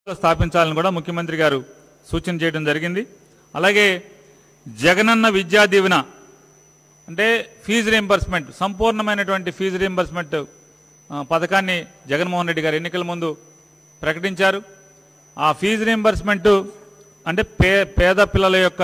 స్థాపించాలని కూడా ముఖ్యమంత్రి గారు సూచన చేయడం జరిగింది అలాగే జగనన్న విద్యా దీవెన అంటే ఫీజు రీంబర్స్మెంట్ సంపూర్ణమైనటువంటి ఫీజు రీంబర్స్మెంట్ ఆ, పథకాన్ని జగన్మోహన్ రెడ్డి గారు ఎన్నికల ముందు ప్రకటించారు ఆ ఫీజు రీంబర్స్మెంట్ అంటే పే పేద పిల్లల యొక్క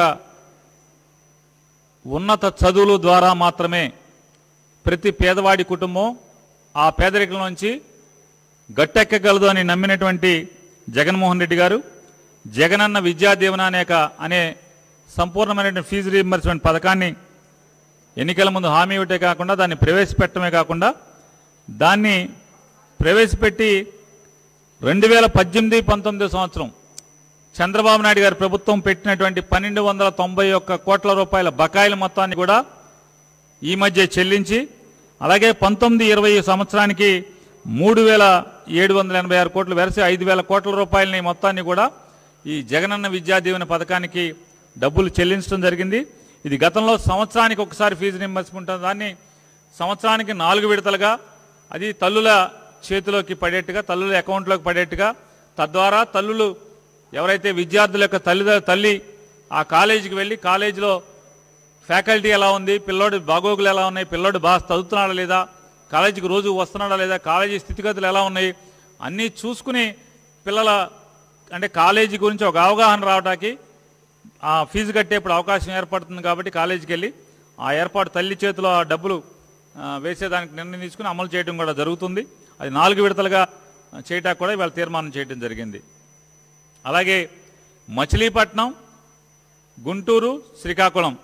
ఉన్నత చదువుల ద్వారా మాత్రమే ప్రతి పేదవాడి కుటుంబం ఆ పేదరికం నుంచి గట్టెక్కగలదు అని నమ్మినటువంటి జగన్మోహన్ రెడ్డి గారు జగనన్న విద్యా దీవెన అనేక అనే సంపూర్ణమైనటువంటి ఫీజు రీయింబర్స్మెంట్ పథకాన్ని ఎన్నికల ముందు హామీ ఇవ్వటే కాకుండా దాన్ని ప్రవేశపెట్టడమే కాకుండా దాన్ని ప్రవేశపెట్టి రెండు వేల పద్దెనిమిది పంతొమ్మిది సంవత్సరం చంద్రబాబు నాయుడు గారి ప్రభుత్వం పెట్టినటువంటి పన్నెండు వందల తొంభై ఒక్క కోట్ల రూపాయల బకాయిల మొత్తాన్ని కూడా ఈ మధ్య చెల్లించి అలాగే పంతొమ్మిది ఇరవై సంవత్సరానికి మూడు వేల ఏడు వందల ఎనభై ఆరు కోట్లు వెరసి ఐదు వేల కోట్ల రూపాయలని మొత్తాన్ని కూడా ఈ జగనన్న విద్యా దీవెన పథకానికి డబ్బులు చెల్లించడం జరిగింది ఇది గతంలో సంవత్సరానికి ఒకసారి ఫీజు రింబర్స్మెంట్ దాన్ని సంవత్సరానికి నాలుగు విడతలుగా అది తల్లుల చేతిలోకి పడేట్టుగా తల్లుల అకౌంట్లోకి పడేట్టుగా తద్వారా తల్లులు ఎవరైతే విద్యార్థుల యొక్క తల్లి తల్లి ఆ కాలేజీకి వెళ్ళి కాలేజీలో ఫ్యాకల్టీ ఎలా ఉంది పిల్లోడి బాగోగులు ఎలా ఉన్నాయి పిల్లోడు బాగా చదువుతున్నాడా లేదా కాలేజీకి రోజు వస్తున్నాడా లేదా కాలేజీ స్థితిగతులు ఎలా ఉన్నాయి అన్నీ చూసుకుని పిల్లల అంటే కాలేజీ గురించి ఒక అవగాహన రావడానికి ఆ ఫీజు కట్టేప్పుడు అవకాశం ఏర్పడుతుంది కాబట్టి కాలేజీకి వెళ్ళి ఆ ఏర్పాటు తల్లి చేతిలో ఆ డబ్బులు ఆ, వేసేదానికి నిర్ణయం తీసుకుని అమలు చేయడం కూడా జరుగుతుంది అది నాలుగు విడతలుగా చేయటానికి కూడా ఇవాళ తీర్మానం చేయడం జరిగింది అలాగే మచిలీపట్నం గుంటూరు శ్రీకాకుళం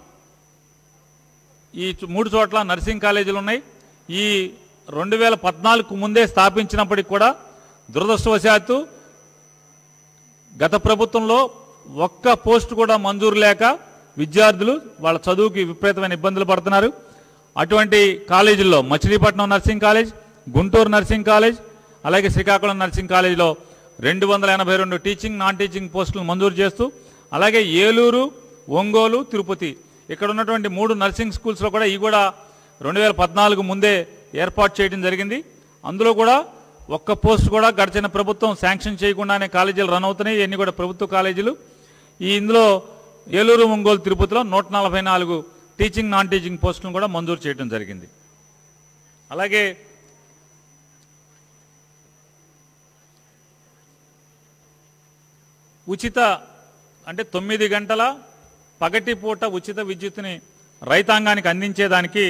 ఈ చు- మూడు చోట్ల నర్సింగ్ కాలేజీలు ఉన్నాయి ఈ రెండు వేల పద్నాలుగు ముందే స్థాపించినప్పటికి కూడా దురదృష్టవశాత్తు గత ప్రభుత్వంలో ఒక్క పోస్ట్ కూడా మంజూరు లేక విద్యార్థులు వాళ్ళ చదువుకి విపరీతమైన ఇబ్బందులు పడుతున్నారు అటువంటి కాలేజీల్లో Machilipatnam nursing college Guntur nursing college అలాగే శ్రీకాకుళం నర్సింగ్ కాలేజీలో రెండు వందల ఎనభై రెండు టీచింగ్ నాన్ టీచింగ్ పోస్టులు మంజూరు చేస్తూ అలాగే ఏలూరు ఒంగోలు తిరుపతి ఇక్కడ ఉన్నటువంటి మూడు నర్సింగ్ స్కూల్స్లో కూడా ఈ కూడా రెండు వేల పద్నాలుగు ముందే ఏర్పాటు చేయడం జరిగింది అందులో కూడా ఒక్క పోస్ట్ కూడా గడిచిన ప్రభుత్వం శాంక్షన్ చేయకుండానే కాలేజీలు రన్ అవుతున్నాయి ఇవన్నీ కూడా ప్రభుత్వ కాలేజీలు ఈ ఇందులో ఏలూరు ఒంగోలు తిరుపతిలో నూట నలభై నాలుగు టీచింగ్ నాన్ టీచింగ్ పోస్టులను కూడా మంజూరు చేయడం జరిగింది అలాగే ఉచిత అంటే తొమ్మిది గంటల పగటి పూట ఉచిత విద్యుత్తుని రైతాంగానికి అందించేదానికి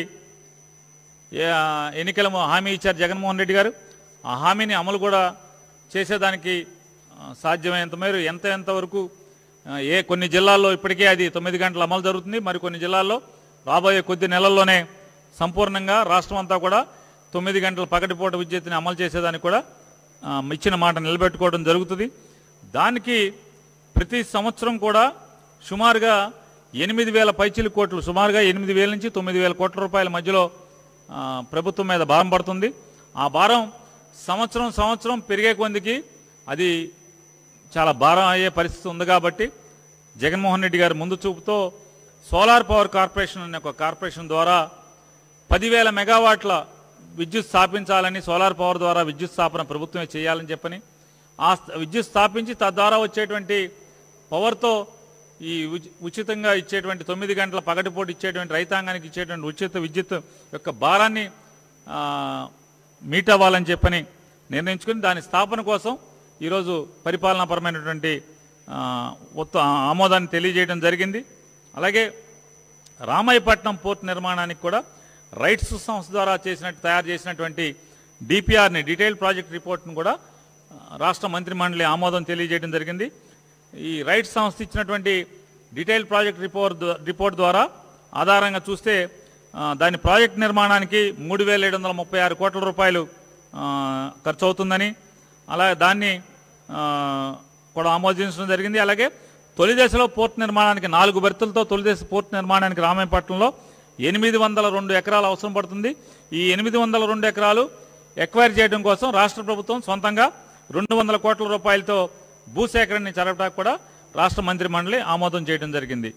ఏ- ఎన్నికల హామీ ఇచ్చారు జగన్మోహన్ రెడ్డి గారు ఆ హామీని అమలు కూడా చేసేదానికి ఆ, సాధ్యమైనంత మేర ఎంత ఎంతవరకు ఆ, ఏ కొన్ని జిల్లాల్లో ఇప్పటికే అది తొమ్మిది గంటల అమలు జరుగుతుంది మరి కొన్ని జిల్లాల్లో రాబోయే కొద్ది నెలల్లోనే సంపూర్ణంగా రాష్ట్రం అంతా కూడా తొమ్మిది గంటల పగటిపూట విద్యుత్తుని అమలు చేసేదానికి కూడా ఆ, ఇచ్చిన మాట నిలబెట్టుకోవడం జరుగుతుంది దానికి ప్రతి సంవత్సరం కూడా సుమారుగా ఎనిమిది వేల పైచిలు కోట్లు సుమారుగా ఎనిమిది వేల నుంచి తొమ్మిది వేల కోట్ల రూపాయల మధ్యలో ఆ, ప్రభుత్వం మీద భారం పడుతుంది ఆ భారం సంవత్సరం సంవత్సరం పెరిగే కొందికి అది చాలా భారం అయ్యే పరిస్థితి ఉంది కాబట్టి జగన్మోహన్ రెడ్డి గారు ముందు చూపుతో సోలార్ పవర్ కార్పొరేషన్ అనే ఒక కార్పొరేషన్ ద్వారా పదివేల మెగావాట్ల విద్యుత్ స్థాపించాలని సోలార్ పవర్ ద్వారా విద్యుత్ స్థాపన ప్రభుత్వమే చేయాలని చెప్పని ఆ స్థ- విద్యుత్ స్థాపించి తద్వారా వచ్చేటువంటి పవర్తో ఈ ఉచి- ఉచితంగా ఇచ్చేటువంటి తొమ్మిది గంటల పగటిపూట ఇచ్చేటువంటి రైతాంగానికి ఇచ్చేటువంటి ఉచిత విద్యుత్ యొక్క భారాన్ని ఆ, మీట్ అవ్వాలని చెప్పని నిర్ణయించుకుని దాని స్థాపన కోసం ఈరోజు పరిపాలనాపరమైనటువంటి ఆ, ఉత్త ఆమోదాన్ని తెలియజేయడం జరిగింది అలాగే రామాయపట్నం పోర్ట్ నిర్మాణానికి కూడా రైట్స్ సంస్థ ద్వారా చేసినట్టు తయారు చేసినటువంటి డిపిఆర్ని డీటెయిల్ ప్రాజెక్ట్ రిపోర్ట్ను కూడా ఆ, రాష్ట్ర మంత్రి మండలి ఆమోదం తెలియజేయడం జరిగింది ఈ రైట్స్ సంస్థ ఇచ్చినటువంటి డీటెయిల్ ప్రాజెక్ట్ రిపోర్ట్ ద్వా- రిపోర్ట్ ద్వారా ఆధారంగా చూస్తే ఆ, దాని ప్రాజెక్ట్ నిర్మాణానికి మూడు వేల ఏడు వందల ముప్పై ఆరు కోట్ల రూపాయలు ఆ, ఖర్చు అవుతుందని అలా దాన్ని ఆ, కూడా ఆమోదించడం జరిగింది అలాగే తొలి దశలో పోర్ట్ నిర్మాణానికి నాలుగు బెర్తులతో తొలి దశ పోర్ట్ నిర్మాణానికి రామాయపట్నంలో ఎనిమిది వందల రెండు ఎకరాలు అవసరం పడుతుంది ఈ ఎనిమిది వందల రెండు ఎకరాలు ఎక్వైర్ చేయడం కోసం రాష్ట్ర ప్రభుత్వం సొంతంగా రెండు వందల కోట్ల రూపాయలతో భూసేకరణని జరపడానికి కూడా రాష్ట్ర మంత్రి మండలి ఆమోదం చేయడం జరిగింది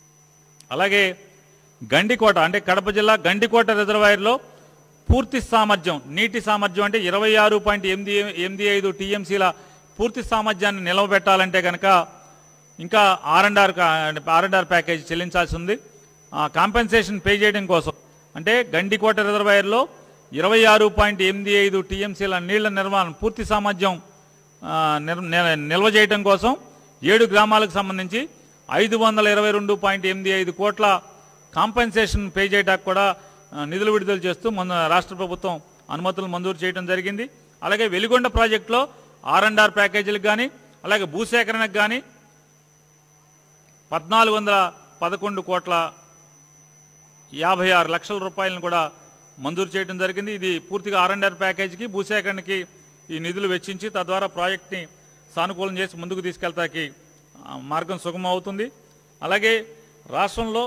అలాగే గండికోట అంటే కడప జిల్లా గండికోట రిజర్వాయర్లో పూర్తి సామర్థ్యం నీటి సామర్థ్యం అంటే ఇరవై ఆరు పాయింట్ ఎనిమిది ఎనిమిది ఐదు టీఎంసీల పూర్తి సామర్థ్యాన్ని నిలవబెట్టాలంటే కనుక ఇంకా R and R R and R package చెల్లించాల్సి ఉంది ఆ కాంపెన్సేషన్ పే చేయడం కోసం అంటే గండికోట రిజర్వాయర్లో ఇరవై ఆరు పాయింట్ ఎనిమిది ఐదు టీఎంసీల నీళ్ల నిర్మాణం పూర్తి సామర్థ్యం ఆ, నిర్- ని- నిల్వ చేయడం కోసం ఏడు గ్రామాలకు సంబంధించి ఐదు వందల ఇరవై రెండు పాయింట్ ఎనిమిది ఐదు కోట్ల కాంపెన్సేషన్ పే చేయడానికి కూడా ఆ, నిధులు విడుదల చేస్తూ మన రాష్ట్ర ప్రభుత్వం అనుమతులు మంజూరు చేయడం జరిగింది అలాగే వెలిగొండ ప్రాజెక్టులో ఆర్ అండ్ ఆర్ ప్యాకేజీలకు కానీ అలాగే భూసేకరణకు కానీ పద్నాలుగు వందల పదకొండు కోట్ల యాభై ఆరు లక్షల రూపాయలను కూడా మంజూరు చేయడం జరిగింది ఇది పూర్తిగా ఆర్ అండ్ ఆర్ ప్యాకేజీకి భూసేకరణకి ఈ నిధులు వెచ్చించి తద్వారా ప్రాజెక్ట్ని సానుకూలం చేసి ముందుకు తీసుకెళ్తాకి ఆ, మార్గం సుగమం అవుతుంది అలాగే రాష్ట్రంలో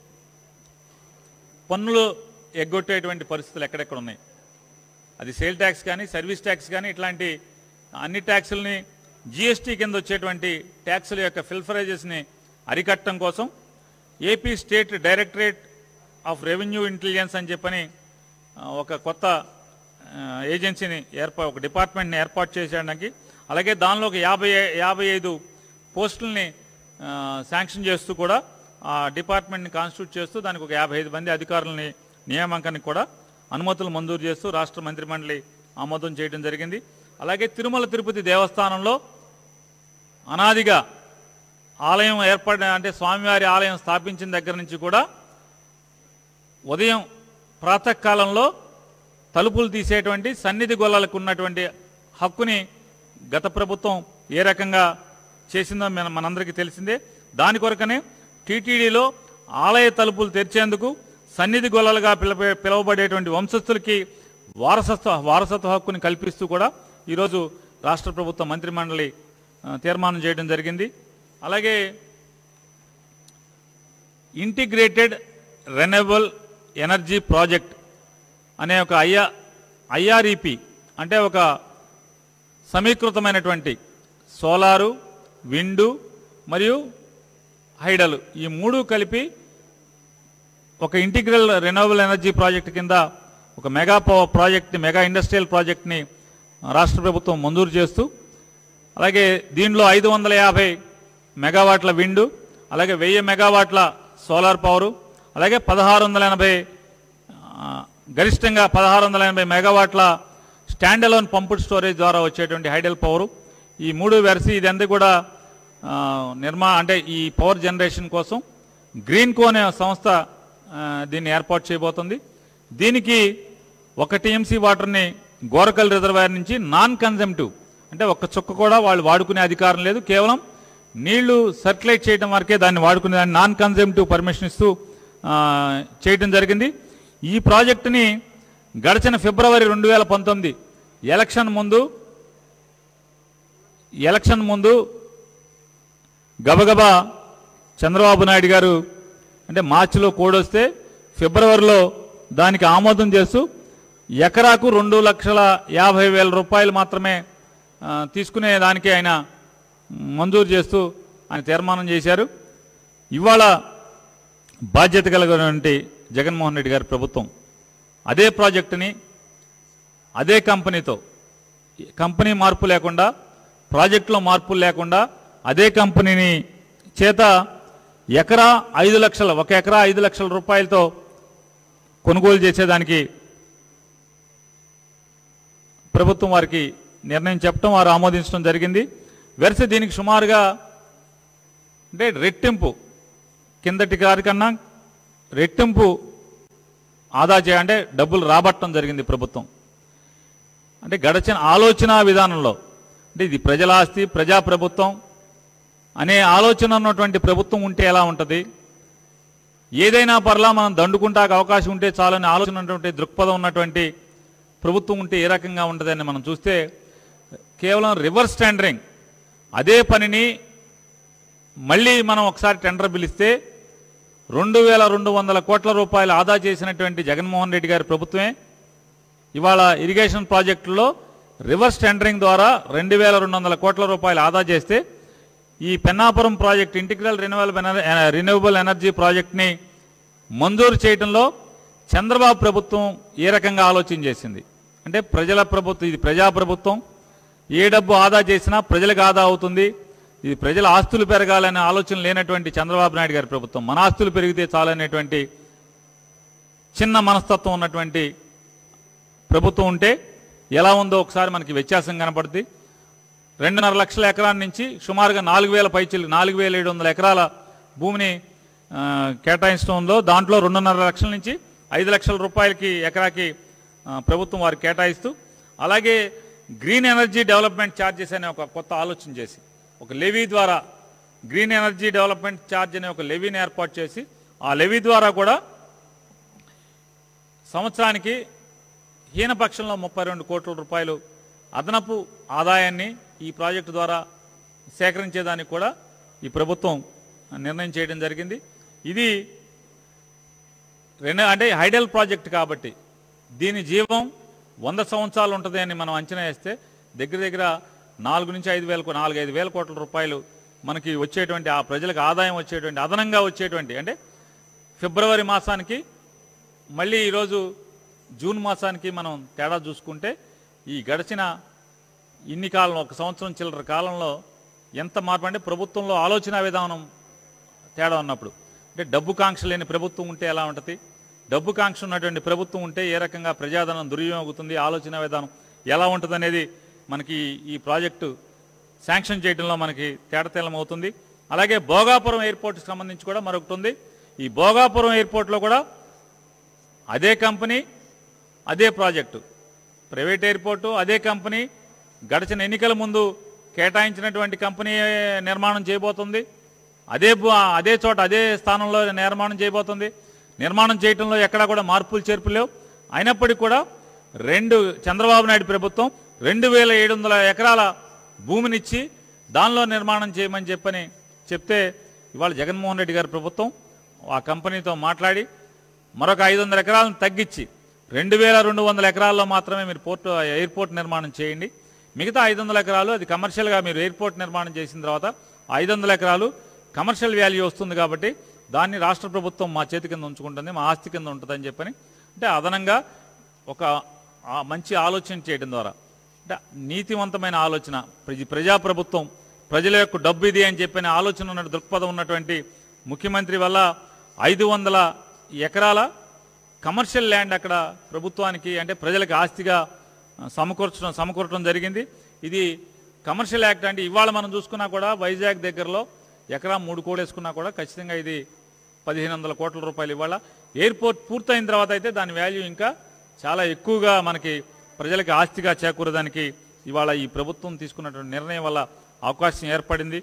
పన్నులు ఎగ్గొట్టేటువంటి పరిస్థితులు ఎక్కడెక్కడ ఉన్నాయి అది సేల్ ట్యాక్స్ కానీ సర్వీస్ ట్యాక్స్ కానీ ఇట్లాంటి అన్ని ట్యాక్సుల్ని జిఎస్టీ కింద వచ్చేటువంటి ట్యాక్సుల యొక్క ఫిల్ఫరైజెస్ని అరికట్టడం కోసం AP state directorate of revenue intelligence అని చెప్పని ఆ, ఒక కొత్త ఆ, ఏజెన్సీని ఏర్పా ఒక డిపార్ట్మెంట్ని ఏర్పాటు చేసేయడానికి అలాగే దానిలో ఒక యాభై యాభై ఐదు పోస్టుల్ని ఆ, శాంక్షన్ చేస్తూ కూడా ఆ డిపార్ట్మెంట్ని కాన్స్టిట్యూట్ చేస్తూ దానికి ఒక యాభై ఐదు మంది అధికారులని నియామకానికి కూడా అనుమతులు మంజూరు చేస్తూ రాష్ట్ర మంత్రిమండలి ఆమోదం చేయడం జరిగింది అలాగే తిరుమల తిరుపతి దేవస్థానంలో అనాదిగా ఆలయం ఏర్పడిన అంటే స్వామివారి ఆలయం స్థాపించిన దగ్గర నుంచి కూడా ఉదయం ప్రాతకాలంలో తలుపులు తీసేటువంటి సన్నిధి గొల్లలకు ఉన్నటువంటి హక్కుని గత ప్రభుత్వం ఏ రకంగా చేసిందో మన మనందరికీ తెలిసిందే దాని కొరకనే టీటీడీలో ఆలయ తలుపులు తెరిచేందుకు సన్నిధి గొల్లలుగా పిలవ పిలువబడేటువంటి వంశస్థులకి వారసత్వ వారసత్వ హక్కుని కల్పిస్తూ కూడా ఈరోజు రాష్ట్ర ప్రభుత్వ మంత్రిమండలి ఆ, తీర్మానం చేయడం జరిగింది అలాగే ఇంటిగ్రేటెడ్ రెన్యూవబుల్ ఎనర్జీ ప్రాజెక్ట్ అనే ఒక ఐఆ ఐఆర్ఈపి అంటే ఒక సమీకృతమైనటువంటి సోలారు విండు మరియు హైడల్ ఈ మూడు కలిపి ఒక ఇంటిగ్రల్ రెన్యూవబుల్ ఎనర్జీ ప్రాజెక్ట్ కింద ఒక మెగా పవర్ ప్రాజెక్ట్ని మెగా ఇండస్ట్రియల్ ప్రాజెక్ట్ని రాష్ట్ర ప్రభుత్వం మంజూరు చేస్తూ అలాగే దీనిలో ఐదు వందల యాభై మెగావాట్ల విండు అలాగే వెయ్యి మెగావాట్ల సోలార్ పవరు అలాగే పదహారు వందల ఎనభై ఆ, గరిష్టంగా పదహారు వందల ఎనభై మెగావాట్ల స్టాండ్ అలోన్ పంపుడ్ స్టోరేజ్ ద్వారా వచ్చేటువంటి హైడల్ పవరు ఈ మూడు వెరసి ఇదంతా కూడా ఆ, నిర్మా అంటే ఈ పవర్ జనరేషన్ కోసం గ్రీన్ కో అనే సంస్థ ఆ, దీన్ని ఏర్పాటు చేయబోతుంది దీనికి ఒక టీఎంసీ వాటర్ని గోరకల్ రిజర్వాయర్ నుంచి నాన్ కన్జంప్టివ్ అంటే ఒక్క చుక్క కూడా వాళ్ళు వాడుకునే అధికారం లేదు కేవలం నీళ్లు సర్క్యులేట్ చేయడం వరకే దాన్ని వాడుకునే దాన్ని నాన్ కన్జంప్టివ్ పర్మిషన్ ఇస్తూ ఆ, చేయడం జరిగింది ఈ ప్రాజెక్టుని గడిచిన ఫిబ్రవరి రెండు వేల పంతొమ్మిది ఎలక్షన్ ముందు ఎలక్షన్ ముందు గబగబా చంద్రబాబు నాయుడు గారు అంటే మార్చిలో కోడొస్తే ఫిబ్రవరిలో దానికి ఆమోదం చేస్తూ ఎకరాకు రెండు లక్షల యాభై వేల రూపాయలు మాత్రమే ఆ, తీసుకునే దానికి ఆయన మంజూరు చేస్తూ ఆయన తీర్మానం చేశారు ఇవాళ బాధ్యత కలిగినటువంటి జగన్మోహన్ రెడ్డి గారి ప్రభుత్వం అదే ప్రాజెక్టుని అదే కంపెనీతో కంపెనీ మార్పు లేకుండా ప్రాజెక్టులో మార్పులు లేకుండా అదే కంపెనీని చేత ఎకరా ఐదు లక్షల ఒక ఎకరా ఐదు లక్షల రూపాయలతో కొనుగోలు చేసేదానికి ప్రభుత్వం వారికి నిర్ణయం చెప్పడం వారు ఆమోదించడం జరిగింది వెరస దీనికి సుమారుగా అంటే రెట్టింపు కిందటి గారి కన్నా రెట్టింపు ఆదా చేయ అంటే డబ్బులు రాబట్టడం జరిగింది ప్రభుత్వం అంటే గడచిన ఆలోచన విధానంలో అంటే ఇది ప్రజల ఆస్తి ప్రజా ప్రభుత్వం అనే ఆలోచన ఉన్నటువంటి ప్రభుత్వం ఉంటే ఎలా ఉంటుంది ఏదైనా పర్లా మనం దండుకుంటాక అవకాశం ఉంటే చాలని ఆలోచన ఉన్నటువంటి దృక్పథం ఉన్నటువంటి ప్రభుత్వం ఉంటే ఏ రకంగా ఉంటుందని మనం చూస్తే కేవలం రివర్స్ టెండరింగ్ అదే పనిని మళ్ళీ మనం ఒకసారి టెండర్ పిలిస్తే రెండు వేల రెండు వందల కోట్ల రూపాయలు ఆదా చేసినటువంటి జగన్మోహన్ రెడ్డి గారి ప్రభుత్వమే ఇవాళ ఇరిగేషన్ ప్రాజెక్టుల్లో రివర్స్ టెండరింగ్ ద్వారా రెండు వేల రెండు వందల కోట్ల రూపాయలు ఆదా చేస్తే ఈ Pennapuram project integral renewal renewable energy ప్రాజెక్ట్ని మంజూరు చేయడంలో చంద్రబాబు ప్రభుత్వం ఏ రకంగా ఆలోచన చేసింది అంటే ప్రజల ప్రభుత్వం ఇది ప్రజా ప్రభుత్వం ఏ డబ్బు ఆదా చేసినా ప్రజలకు ఆదా అవుతుంది ఇది ప్రజల ఆస్తులు పెరగాలనే ఆలోచన లేనటువంటి చంద్రబాబు నాయుడు గారి ప్రభుత్వం మన ఆస్తులు పెరిగితే చాలనేటువంటి చిన్న మనస్తత్వం ఉన్నటువంటి ప్రభుత్వం ఉంటే ఎలా ఉందో ఒకసారి మనకి వ్యత్యాసం కనపడుతుంది రెండున్నర లక్షల ఎకరాల నుంచి సుమారుగా నాలుగు వేల పైచిలు నాలుగు వేల ఏడు వందల ఎకరాల భూమిని ఆ, కేటాయించడంలో దాంట్లో రెండున్నర లక్షల నుంచి ఐదు లక్షల రూపాయలకి ఎకరాకి ఆ, ప్రభుత్వం వారికి కేటాయిస్తూ అలాగే గ్రీన్ ఎనర్జీ డెవలప్మెంట్ ఛార్జెస్ అనే ఒక కొత్త ఆలోచన చేసి ఒక లెవీ ద్వారా గ్రీన్ ఎనర్జీ డెవలప్మెంట్ ఛార్జ్ అనే ఒక లెవీని ఏర్పాటు చేసి ఆ లెవీ ద్వారా కూడా సంవత్సరానికి హీనపక్షంలో ముప్పై రెండు కోట్ల రూపాయలు అదనపు ఆదాయాన్ని ఈ ప్రాజెక్టు ద్వారా సేకరించేదానికి కూడా ఈ ప్రభుత్వం నిర్ణయం చేయడం జరిగింది ఇది రెండు అంటే హైడల్ ప్రాజెక్ట్ కాబట్టి దీని జీవం వంద సంవత్సరాలు ఉంటుంది అని మనం అంచనా వేస్తే దగ్గర దగ్గర నాలుగు నుంచి ఐదు వేల నాలుగు ఐదు వేల కోట్ల రూపాయలు మనకి వచ్చేటువంటి ఆ ప్రజలకు ఆదాయం వచ్చేటువంటి అదనంగా వచ్చేటువంటి అంటే ఫిబ్రవరి మాసానికి మళ్ళీ ఈరోజు జూన్ మాసానికి మనం తేడా చూసుకుంటే ఈ గడిచిన ఇన్ని కాలం ఒక సంవత్సరం చిల్లర కాలంలో ఎంత మార్పు అంటే ప్రభుత్వంలో ఆలోచన విధానం తేడా ఉన్నప్పుడు అంటే డబ్బు కాంక్ష లేని ప్రభుత్వం ఉంటే ఎలా ఉంటుంది డబ్బు కాంక్ష ఉన్నటువంటి ప్రభుత్వం ఉంటే ఏ రకంగా ప్రజాధనం దుర్వినియోగం అవుతుంది ఆలోచన విధానం ఎలా ఉంటుంది అనేది మనకి ఈ ప్రాజెక్టు శాంక్షన్ చేయడంలో మనకి తేటతెల్లం అవుతుంది అలాగే భోగాపురం ఎయిర్పోర్ట్కి సంబంధించి కూడా మరొకటి ఉంది ఈ భోగాపురం ఎయిర్పోర్ట్లో కూడా అదే కంపెనీ అదే ప్రాజెక్టు ప్రైవేట్ ఎయిర్పోర్టు అదే కంపెనీ గడిచిన ఎన్నికల ముందు కేటాయించినటువంటి కంపెనీ నిర్మాణం చేయబోతుంది అదే భూ- అదే చోట అదే స్థానంలో నిర్మాణం చేయబోతుంది నిర్మాణం చేయటంలో ఎక్కడా కూడా మార్పులు చేర్పులు లేవు అయినప్పటికీ కూడా రెండు చంద్రబాబు నాయుడు ప్రభుత్వం రెండు వేల ఏడు వందల ఎకరాల భూమినిచ్చి దానిలో నిర్మాణం చేయమని చెప్పని చెప్తే ఇవాళ జగన్మోహన్ రెడ్డి గారి ప్రభుత్వం ఆ కంపెనీతో మాట్లాడి మరొక ఐదు వందల ఎకరాలను తగ్గించి రెండు వేల రెండు వందల ఎకరాల్లో మాత్రమే మీరు పోర్టు ఎయిర్పోర్ట్ నిర్మాణం చేయండి మిగతా ఐదు వందల ఎకరాలు అది కమర్షియల్గా మీరు ఎయిర్పోర్ట్ నిర్మాణం చేసిన తర్వాత ఐదు వందల ఎకరాలు కమర్షియల్ వాల్యూ వస్తుంది కాబట్టి దాన్ని రాష్ట్ర ప్రభుత్వం మా చేతి కింద ఉంచుకుంటుంది మా ఆస్తి కింద ఉంటుందని చెప్పని అంటే అదనంగా ఒక ఆ మంచి ఆలోచన చేయడం ద్వారా అంటే నీతివంతమైన ఆలోచన ప్రజ ప్రజాప్రభుత్వం ప్రజల యొక్క డబ్బు ఇది అని చెప్పిన ఆలోచన ఉన్న దృక్పథం ఉన్నటువంటి ముఖ్యమంత్రి వల్ల ఐదు వందల ఎకరాల కమర్షియల్ ల్యాండ్ అక్కడ ప్రభుత్వానికి అంటే ప్రజలకు ఆస్తిగా ఆ, సమకూర్చడం సమకూరటం జరిగింది ఇది కమర్షియల్ యాక్ట్ అంటే ఇవాళ మనం చూసుకున్నా కూడా వైజాగ్ దగ్గరలో ఎకరా మూడు కోట్లు వేసుకున్నా కూడా ఖచ్చితంగా ఇది పదిహేను వందల కోట్ల రూపాయలు ఇవాళ ఎయిర్పోర్ట్ పూర్తయిన తర్వాత అయితే దాని వాల్యూ ఇంకా చాలా ఎక్కువగా మనకి ప్రజలకి ఆస్తిగా చేకూరదానికి ఇవాళ ఈ ప్రభుత్వం తీసుకున్నటువంటి నిర్ణయం వల్ల అవకాశం ఏర్పడింది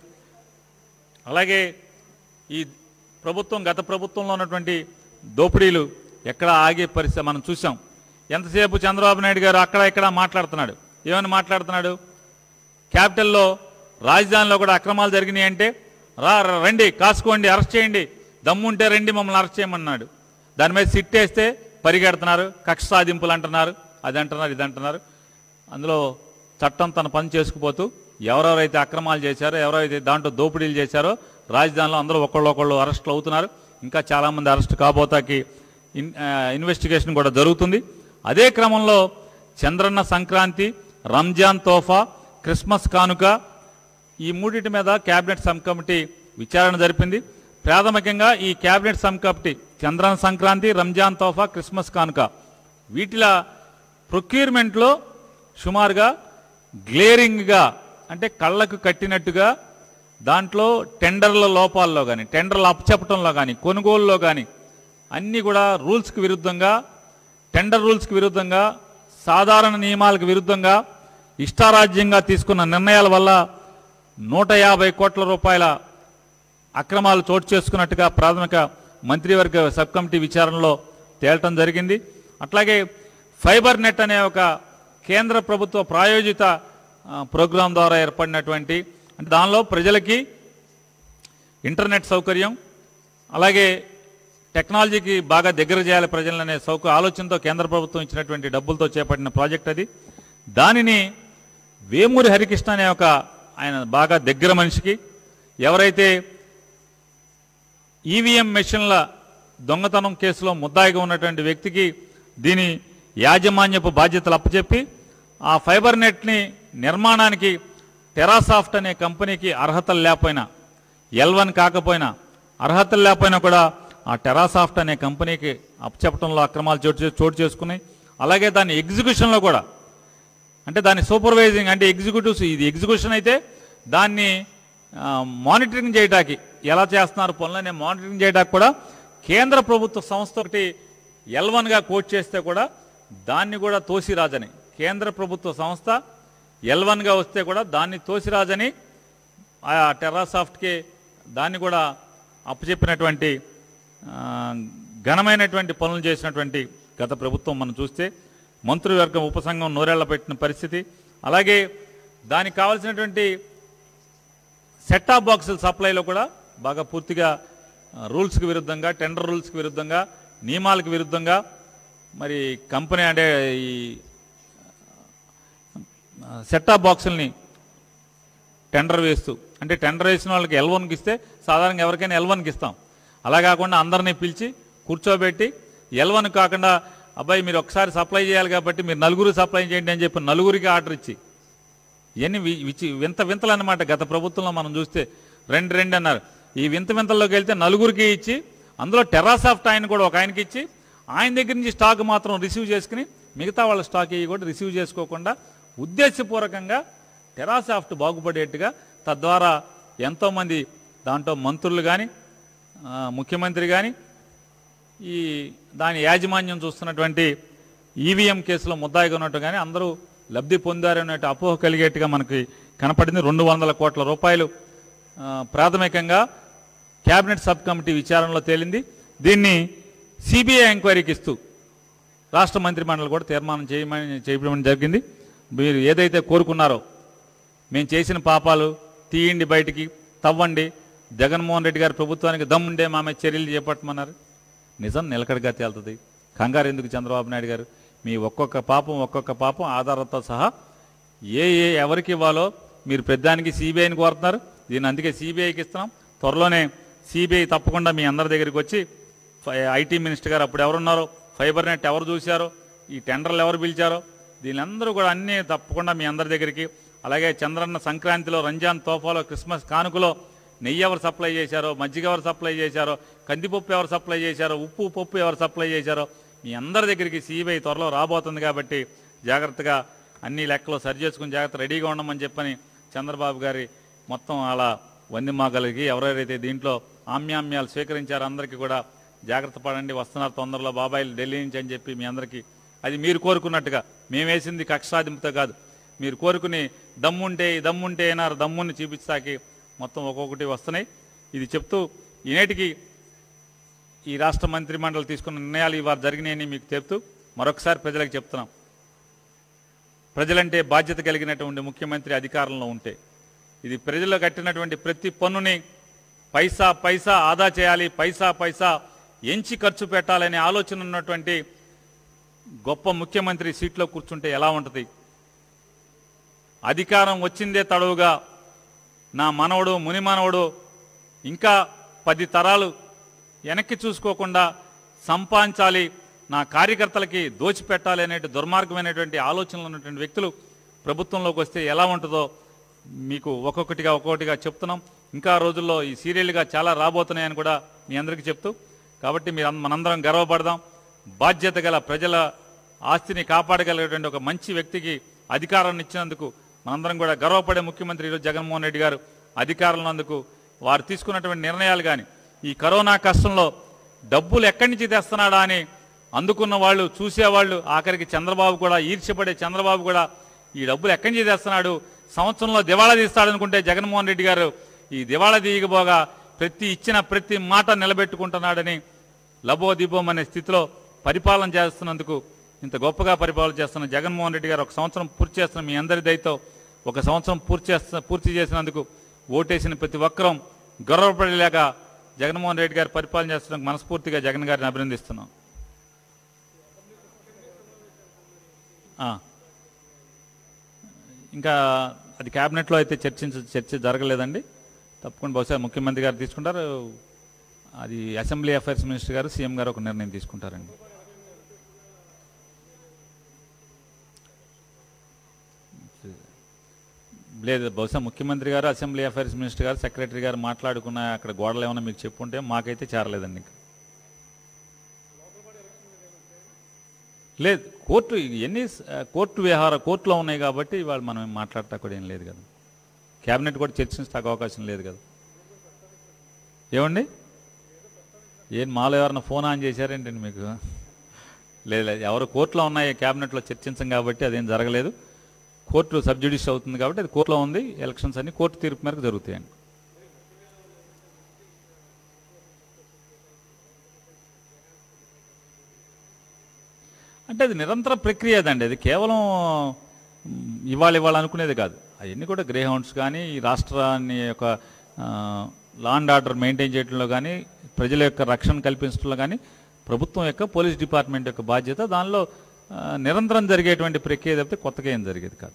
అలాగే ఈ ప్రభుత్వం గత ప్రభుత్వంలో ఉన్నటువంటి దోపిడీలు ఎక్కడ ఆగే పరిస్థితి మనం చూసాం ఎంతసేపు చంద్రబాబు నాయుడు గారు అక్కడ ఇక్కడ మాట్లాడుతున్నాడు ఏమని మాట్లాడుతున్నాడు క్యాపిటల్లో రాజధానిలో కూడా అక్రమాలు జరిగినాయి అంటే రా రా, రండి కాసుకోండి అరెస్ట్ చేయండి దమ్ముంటే రండి మమ్మల్ని అరెస్ట్ చేయమన్నాడు దాని మీద సిట్ వేస్తే పరిగెడుతున్నారు కక్ష సాధింపులు అంటున్నారు అది అంటున్నారు ఇది అంటున్నారు అందులో చట్టం తన పని చేసుకుపోతూ ఎవరెవరైతే అక్రమాలు చేశారో ఎవరైతే దాంట్లో దోపిడీలు చేశారో రాజధానిలో అందరూ ఒకళ్ళు అరెస్టులు అవుతున్నారు ఇంకా చాలామంది అరెస్ట్ కాబోతాకి ఇన్ ఆ, ఇన్వెస్టిగేషన్ కూడా జరుగుతుంది అదే క్రమంలో చంద్రన్న సంక్రాంతి రంజాన్ తోఫా క్రిస్మస్ కానుక ఈ మూడింటి మీద కేబినెట్ సబ్ కమిటీ విచారణ జరిపింది ప్రాథమికంగా ఈ cabinet sub committee Chandranna Sankranti Ramzan Tofa Christmas Kanuka వీటిల ప్రొక్యూర్మెంట్లో సుమారుగా గ్లేరింగ్గా అంటే కళ్ళకు కట్టినట్టుగా దాంట్లో టెండర్ల లోపాల్లో కానీ టెండర్లు అప్పచెప్పటంలో కానీ కొనుగోలులో కానీ అన్నీ కూడా రూల్స్కి విరుద్ధంగా టెండర్ రూల్స్కి విరుద్ధంగా సాధారణ నియమాలకు విరుద్ధంగా ఇష్టారాజ్యంగా తీసుకున్న నిర్ణయాల వల్ల నూట యాభై కోట్ల రూపాయల అక్రమాలు చోటు చేసుకున్నట్టుగా ప్రాథమిక మంత్రివర్గ సబ్ కమిటీ విచారణలో తేలటం జరిగింది అట్లాగే ఫైబర్ నెట్ అనే ఒక కేంద్ర ప్రభుత్వ ప్రాయోజిత ఆ, ప్రోగ్రాం ద్వారా ఏర్పడినటువంటి అంటే దానిలో ప్రజలకి ఇంటర్నెట్ సౌకర్యం అలాగే టెక్నాలజీకి బాగా దగ్గర చేయాలి ప్రజలనే సౌక ఆలోచనతో కేంద్ర ప్రభుత్వం ఇచ్చినటువంటి డబ్బులతో చేపట్టిన ప్రాజెక్ట్ అది దానిని వేమూరి హరికృష్ణ అనే ఒక ఆయన బాగా దగ్గర మనిషికి ఎవరైతే ఈవీఎం మెషిన్ల దొంగతనం కేసులో ముద్దాయిగా ఉన్నటువంటి వ్యక్తికి దీని యాజమాన్యపు బాధ్యతలు అప్పచెప్పి ఆ ఫైబర్ నెట్ని నిర్మాణానికి టెరాసాఫ్ట్ అనే కంపెనీకి అర్హతలు లేకపోయినా ఎల్ వన్ కాకపోయినా అర్హతలు లేకపోయినా కూడా ఆ టెరాసాఫ్ట్ అనే కంపెనీకి అప్పచెప్పడంలో అక్రమాలు చోటు చే- చోటు చేసుకున్నాయి అలాగే దాని ఎగ్జిక్యూషన్లో కూడా అంటే దాని సూపర్వైజింగ్ అంటే ఎగ్జిక్యూటివ్స్ ఇది ఎగ్జిక్యూషన్ అయితే దాన్ని ఆ, మానిటరింగ్ చేయడానికి ఎలా చేస్తున్నారు పనులనే మానిటరింగ్ చేయడానికి కూడా కేంద్ర ప్రభుత్వ సంస్థ ఒకటి ఎల్ వన్గా కోట్ చేస్తే కూడా దాన్ని కూడా తోసిరాజని కేంద్ర ప్రభుత్వ సంస్థ ఎల్ వన్గా వస్తే కూడా దాన్ని తోసిరాజని ఆ టెర్రాసాఫ్ట్కి దాన్ని కూడా అప్పచెప్పినటువంటి ఆ, ఘనమైనటువంటి పనులు చేసినటువంటి గత ప్రభుత్వం మనం చూస్తే మంత్రివర్గం ఉపసంఘం నూరేళ్ల పెట్టిన పరిస్థితి అలాగే దానికి కావాల్సినటువంటి సెట్టాప్ బాక్సుల సప్లైలో కూడా బాగా పూర్తిగా ఆ, రూల్స్కి విరుద్ధంగా టెండర్ రూల్స్కి విరుద్ధంగా నియమాలకు విరుద్ధంగా మరి కంపెనీ అంటే ఈ సెట్టాప్ బాక్సుల్ని టెండర్ వేస్తూ అంటే టెండర్ వేసిన వాళ్ళకి ఎల్ వన్కి ఇస్తే సాధారణంగా ఎవరికైనా ఎల్ వన్కి ఇస్తాం అలా కాకుండా అందరినీ పిలిచి కూర్చోబెట్టి ఎల్ వన్ కాకుండా అబ్బాయి మీరు ఒకసారి సప్లై చేయాలి కాబట్టి మీరు నలుగురు సప్లై చేయండి అని చెప్పి నలుగురికి ఆర్డర్ ఇచ్చి ఇవన్నీ వి- విచి వింత వింతలు అన్నమాట గత ప్రభుత్వంలో మనం చూస్తే రెండు రెండు అన్నారు ఈ వింత వింతల్లోకి వెళ్తే నలుగురికి ఇచ్చి అందులో టెరాసాఫ్ట్ ఆయన కూడా ఒక ఆయనకి ఇచ్చి ఆయన దగ్గర నుంచి స్టాక్ మాత్రం రిసీవ్ చేసుకుని మిగతా వాళ్ళ స్టాక్ ఇవి కూడా రిసీవ్ చేసుకోకుండా ఉద్దేశపూర్వకంగా టెరాసాఫ్ట్ బాగుపడేట్టుగా తద్వారా ఎంతోమంది దాంట్లో మంత్రులు కానీ ముఖ్యమంత్రి కానీ ఈ దాని యాజమాన్యం చూస్తున్నటువంటి ఈవీఎం కేసులో ముద్దాయిగా ఉన్నట్టు కానీ అందరూ లబ్ధి పొందారనే అపోహ కలిగేట్టుగా మనకి కనపడింది రెండు వందల కోట్ల రూపాయలు ఆ, ప్రాథమికంగా కేబినెట్ సబ్ కమిటీ విచారణలో తేలింది దీన్ని సిబిఐ ఎంక్వైరీకి ఇస్తూ రాష్ట్ర మంత్రి మండలి కూడా తీర్మానం చేయమని చేయడం జరిగింది మీరు ఏదైతే కోరుకున్నారో మేము చేసిన పాపాలు తీయండి బయటికి తవ్వండి జగన్మోహన్ రెడ్డి గారి ప్రభుత్వానికి దమ్ముండే మా మీద చర్యలు చేపట్టమన్నారు నిజం నిలకడగా తేలుతుంది కంగారు ఎందుకు చంద్రబాబు నాయుడు గారు మీ ఒక్కొక్క పాపం ఒక్కొక్క పాపం ఆధారాలతో సహా ఏ ఏ ఎవరికి ఇవ్వాలో మీరు పెద్దానికి సిబిఐని కోరుతున్నారు దీన్ని అందుకే సిబిఐకి ఇస్తున్నాం త్వరలోనే సిబిఐ తప్పకుండా మీ అందరి దగ్గరికి వచ్చి ఫై- ఐటీ మినిస్టర్ గారు అప్పుడు ఎవరున్నారో ఫైబర్ నెట్ ఎవరు చూశారో ఈ టెండర్లు ఎవరు పిలిచారో దీనిలందరూ కూడా అన్నీ తప్పకుండా మీ అందరి దగ్గరికి అలాగే చంద్రన్న సంక్రాంతిలో రంజాన్ తోఫాలో క్రిస్మస్ కానుకలో నెయ్యి ఎవరు సప్లై చేశారో మజ్జిగ ఎవరు సప్లై చేశారో కందిపప్పు ఎవరు సప్లై చేశారో ఉప్పు పప్పు ఎవరు సప్లై చేశారో మీ అందరి దగ్గరికి సిబిఐ త్వరలో రాబోతుంది కాబట్టి జాగ్రత్తగా అన్ని లెక్కలు సరి చేసుకుని జాగ్రత్త రెడీగా ఉండమని చెప్పని చంద్రబాబు గారి మొత్తం అలా వంది మాగలిగి ఎవరెవరైతే దీంట్లో ఆమ్యామ్యాలు స్వీకరించారో అందరికీ కూడా జాగ్రత్త పడండి వస్తున్నారు తొందరలో బాబాయిలు ఢిల్లీ నుంచి అని చెప్పి మీ అందరికీ అది మీరు కోరుకున్నట్టుగా మేము వేసింది కక్షాదింపుతో కాదు మీరు కోరుకుని దమ్ముంటే ఈ దమ్ముంటే అయినారు దమ్ముని చూపించాకి మొత్తం ఒక్కొక్కటి వస్తున్నాయి ఇది చెప్తూ ఈనేటికి ఈ రాష్ట్ర మంత్రి మండలి తీసుకున్న నిర్ణయాలు ఇవాళ జరిగినాయని మీకు చెప్తూ మరొకసారి ప్రజలకు చెప్తున్నాం ప్రజలంటే బాధ్యత కలిగినటువంటి ముఖ్యమంత్రి అధికారంలో ఉంటే ఇది ప్రజలు కట్టినటువంటి ప్రతి పన్నుని పైసా పైసా ఆదా చేయాలి పైసా పైసా ఎంచి ఖర్చు పెట్టాలనే ఆలోచన ఉన్నటువంటి గొప్ప ముఖ్యమంత్రి సీట్లో కూర్చుంటే ఎలా ఉంటుంది అధికారం వచ్చిందే తడవుగా నా మనవడు ముని మనవడు ఇంకా పది తరాలు వెనక్కి చూసుకోకుండా సంపాదించాలి నా కార్యకర్తలకి దోచిపెట్టాలి అనే దుర్మార్గమైనటువంటి ఆలోచనలు ఉన్నటువంటి వ్యక్తులు ప్రభుత్వంలోకి వస్తే ఎలా ఉంటుందో మీకు ఒక్కొక్కటిగా ఒక్కొక్కటిగా చెప్తున్నాం ఇంకా రోజుల్లో ఈ సీరియల్గా చాలా రాబోతున్నాయని కూడా మీ అందరికీ చెప్తూ కాబట్టి మీరు అన్- మనందరం గర్వపడదాం బాధ్యత గల ప్రజల ఆస్తిని కాపాడగలిగేటువంటి ఒక మంచి వ్యక్తికి అధికారాన్ని ఇచ్చినందుకు మనందరం కూడా గర్వపడే ముఖ్యమంత్రి ఈరోజు జగన్మోహన్ రెడ్డి గారు అధికారంలో ఉన్నందుకు వారు తీసుకున్నటువంటి నిర్ణయాలు కానీ ఈ కరోనా కష్టంలో డబ్బులు ఎక్కడి నుంచి తెస్తున్నాడా అని అందుకున్న వాళ్ళు చూసేవాళ్ళు ఆఖరికి చంద్రబాబు కూడా ఈర్ష్యపడే చంద్రబాబు కూడా ఈ డబ్బులు ఎక్కడి నుంచి తెస్తున్నాడు సంవత్సరంలో దివాళా తీస్తాడనుకుంటే జగన్మోహన్ రెడ్డి గారు ఈ దివాళా తీయకపోగా ప్రతి ఇచ్చిన ప్రతి మాట నిలబెట్టుకుంటున్నాడని లబో దిబోం అనే స్థితిలో పరిపాలన చేస్తున్నందుకు ఇంత గొప్పగా పరిపాలన చేస్తున్న జగన్మోహన్ రెడ్డి గారు ఒక సంవత్సరం పూర్తి చేస్తున్న మీ అందరి దయతో ఒక సంవత్సరం పూర్తి చేస్తున్న పూర్తి చేసినందుకు ఓటేసిన ప్రతి ఒక్కరం గౌరవపడేలాగా జగన్మోహన్ రెడ్డి గారు పరిపాలన చేస్తున్నందుకు మనస్ఫూర్తిగా జగన్ గారిని అభినందిస్తున్నాం ఆ. ఇంకా అది క్యాబినెట్లో అయితే చర్చించ చర్చ జరగలేదండి తప్పకుండా బహుశా ముఖ్యమంత్రి గారు తీసుకుంటారు అది అసెంబ్లీ అఫైర్స్ మినిస్టర్ గారు సీఎం గారు ఒక నిర్ణయం తీసుకుంటారండి లేదు బహుశా ముఖ్యమంత్రి గారు అసెంబ్లీ అఫైర్స్ మినిస్టర్ గారు సెక్రటరీ గారు మాట్లాడుకున్న అక్కడ గోడలు ఏమైనా మీకు చెప్పుంటే మాకైతే చేరలేదండి ఇంకా లేదు కోర్టు ఎన్ని స- కోర్టు వ్యవహార కోర్టులో ఉన్నాయి కాబట్టి ఇవాళ మనం ఏం మాట్లాడతా కూడా ఏం లేదు కదా క్యాబినెట్ కూడా చర్చించడానికి అవకాశం లేదు కదా ఏమండి ఏం మాలో ఎవరైనా ఫోన్ ఆన్ చేశారేంటండి మీకు లేదు లేదు ఎవరు కోర్టులో ఉన్నాయి క్యాబినెట్లో చర్చించం కాబట్టి అదేం జరగలేదు కోర్టు సబ్జుడిష్ అవుతుంది కాబట్టి అది కోర్టులో ఉంది ఎలక్షన్స్ అన్ని కోర్టు తీర్పు మేరకు జరుగుతాయండి అంటే అది నిరంతర ప్రక్రియ అదండి అది కేవలం మ్, ఇవాళ ఇవాళ అనుకునేది కాదు అవన్నీ కూడా గ్రే హౌండ్స్ కానీ ఈ రాష్ట్రాన్ని యొక్క లా అండ్ ఆర్డర్ మెయింటైన్ చేయడంలో కానీ ప్రజల యొక్క రక్షణ కల్పించడంలో కానీ ప్రభుత్వం యొక్క పోలీస్ డిపార్ట్మెంట్ యొక్క బాధ్యత దానిలో ఆ, నిరంతరం జరిగేటువంటి ప్రక్రియ తప్పితే కొత్తగా ఏం జరిగేది కాదు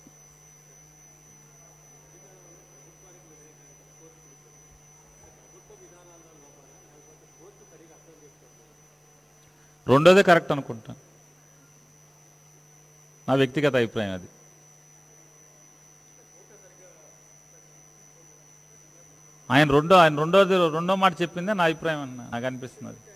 రెండోదే కరెక్ట్ అనుకుంటాను నా వ్యక్తిగత అభిప్రాయం అది ఆయన రెండో ఆయన రెండోది రెండో మాట చెప్పిందే నా అభిప్రాయం అన్న నాకు అనిపిస్తుంది అది.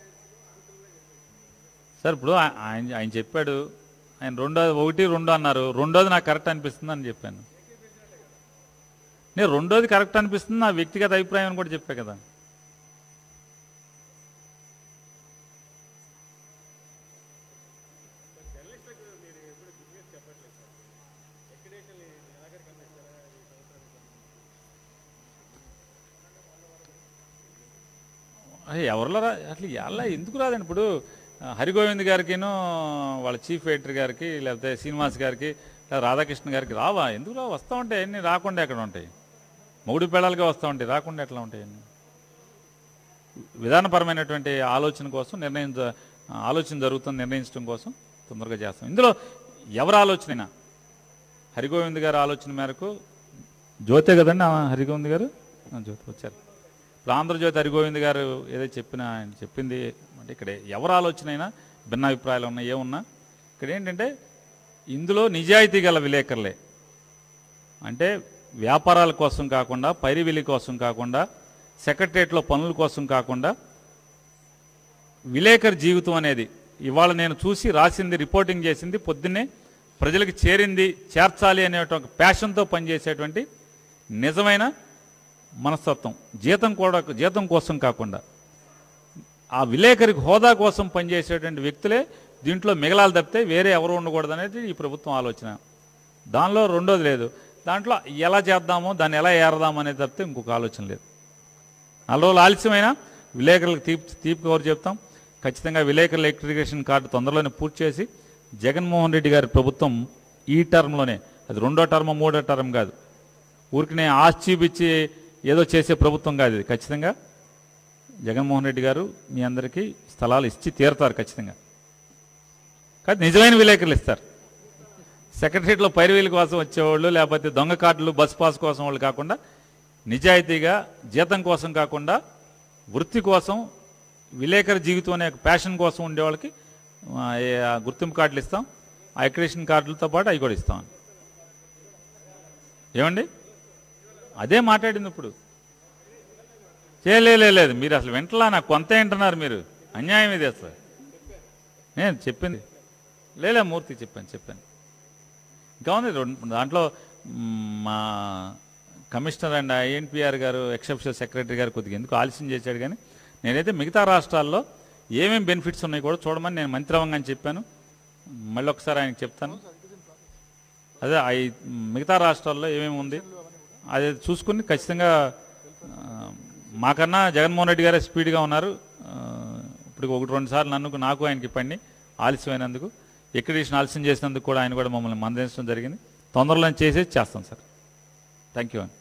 సార్ ఇప్పుడు ఆ- ఆయన ఆయన చెప్పాడు ఆయన రెండో ఒకటి రెండు అన్నారు రెండోది నాకు కరెక్ట్ అనిపిస్తుంది అని చెప్పాను నేను రెండోది కరెక్ట్ అనిపిస్తుంది నా వ్యక్తిగత అభిప్రాయం అని కూడా చెప్పా కదా అయ్య, ఎవరిలో రా అసలు ఎలా ఎందుకు రాదండి ఇప్పుడు ఆ, హరిగోవింద్ గారికిను వాళ్ళ చీఫ్ ఎడిటర్ గారికి లేకపోతే శ్రీనివాస్ గారికి లేదా రాధాకృష్ణ గారికి రావా ఎందుకు రా వస్తూ ఉంటాయి అన్నీ రాకుండా ఎక్కడ ఉంటాయి మొగుడు పిల్లలకే వస్తూ ఉంటాయి రాకుండా ఎట్లా ఉంటాయి అన్నీ విధానపరమైనటువంటి ఆలోచన కోసం నిర్ణయం జ- ఆలోచన జరుగుతుంది నిర్ణయించడం కోసం తొందరగా చేస్తాం ఇందులో ఎవరి ఆలోచనైనా హరిగోవింద్ గారి ఆలోచన మేరకు జ్యోతే కదండి ఆ హరిగోవింద్ గారు ఆ, జ్యోతి వచ్చారు ఇప్పుడు ఆంధ్రజ్యోతి హరిగోవింద్ గారు ఏదో చెప్పిన ఆయన చెప్పింది అంటే ఇక్కడ ఎవరి ఆలోచన అయినా భిన్న అభిప్రాయాలు ఉన్నా ఏమున్నా ఇక్కడ ఏంటంటే ఇందులో నిజాయితీ గల విలేకరులే అంటే వ్యాపారాల కోసం కాకుండా పైరివిలి కోసం కాకుండా సెక్రటరియట్లో పనుల కోసం కాకుండా విలేకరి జీవితం అనేది ఇవాళ నేను చూసి రాసింది రిపోర్టింగ్ చేసింది పొద్దున్నే ప్రజలకు చేరింది చేర్చాలి అనే ఒక ప్యాషన్తో పనిచేసేటువంటి నిజమైన మనస్తత్వం జీతం కూడా జీతం కోసం కాకుండా ఆ విలేకరికి హోదా కోసం పనిచేసేటువంటి వ్యక్తులే దీంట్లో మిగలాలి తప్పితే వేరే ఎవరు ఉండకూడదు అనేది ఈ ప్రభుత్వం ఆలోచన దానిలో రెండోది లేదు దాంట్లో ఎలా చేద్దామో దాన్ని ఎలా ఏరదాం అనేది తప్పితే ఇంకొక ఆలోచన లేదు నాలుగు రోజులు ఆలస్యమైన విలేకరులకు తీపి తీపి కవర్ చెప్తాం ఖచ్చితంగా విలేకరుల ఎలక్ట్రిఫికేషన్ కార్డు తొందరలోనే పూర్తి చేసి జగన్మోహన్ రెడ్డి గారి ప్రభుత్వం ఈ టర్మ్లోనే అది రెండో టర్మ్ మూడో టర్మ్ కాదు ఊరికి ఆశ చూపించి ఏదో చేసే ప్రభుత్వం కాదు ఇది ఖచ్చితంగా జగన్మోహన్ రెడ్డి గారు మీ అందరికీ స్థలాలు ఇచ్చి తీరతారు ఖచ్చితంగా కానీ నిజమైన విలేకరులు ఇస్తారు సెక్రటరీలో పైరువీల కోసం వచ్చేవాళ్ళు లేకపోతే దొంగ కార్డులు బస్ పాస్ కోసం వాళ్ళు కాకుండా నిజాయితీగా జీతం కోసం కాకుండా వృత్తి కోసం విలేకరి జీవితం అనే ప్యాషన్ కోసం ఉండే వాళ్ళకి ఆ, ఏ- ఆ గుర్తింపు కార్డులు ఇస్తాం ఆ అక్రిడేషన్ కార్డులతో పాటు అవి కూడా ఇస్తాం ఏమండి అదే మాట్లాడింది ఇప్పుడు చేయలే లేదు మీరు అసలు వింటలా నాకు కొంత వింటున్నారు మీరు అన్యాయం ఇది అసలు నేను చెప్పింది లేలే మూర్తి చెప్పాను చెప్పాను ఇంకా ఉంది రెండు- దాంట్లో మ్, మా కమిషనర్ అండ్ ఐఎన్పిఆర్ గారు ఎక్సెప్షనల్ సెక్రటరీ గారు కొద్దిగా ఎందుకు ఆలస్యం చేశాడు కానీ నేనైతే మిగతా రాష్ట్రాల్లో ఏమేమి బెనిఫిట్స్ ఉన్నాయి కూడా చూడమని నేను మంత్రివంగానే చెప్పాను మళ్ళీ ఒకసారి ఆయనకి చెప్తాను అదే అవి మిగతా రాష్ట్రాల్లో ఏమేమి ఉంది అది చూసుకుని ఖచ్చితంగా ఆ, మాకన్నా జగన్మోహన్ రెడ్డి గారే స్పీడ్గా ఉన్నారు ఆ, ఇప్పుడు ఒకటి రెండు సార్లు నన్ను నాకు ఆయనకి ఇప్పండి ఆలస్యమైనందుకు ఎక్కడేషన్ ఆలస్యం చేసినందుకు కూడా ఆయన కూడా మమ్మల్ని మందలించడం జరిగింది తొందరలో చేసేసి చేస్తాం సార్ థ్యాంక్ యూ అండి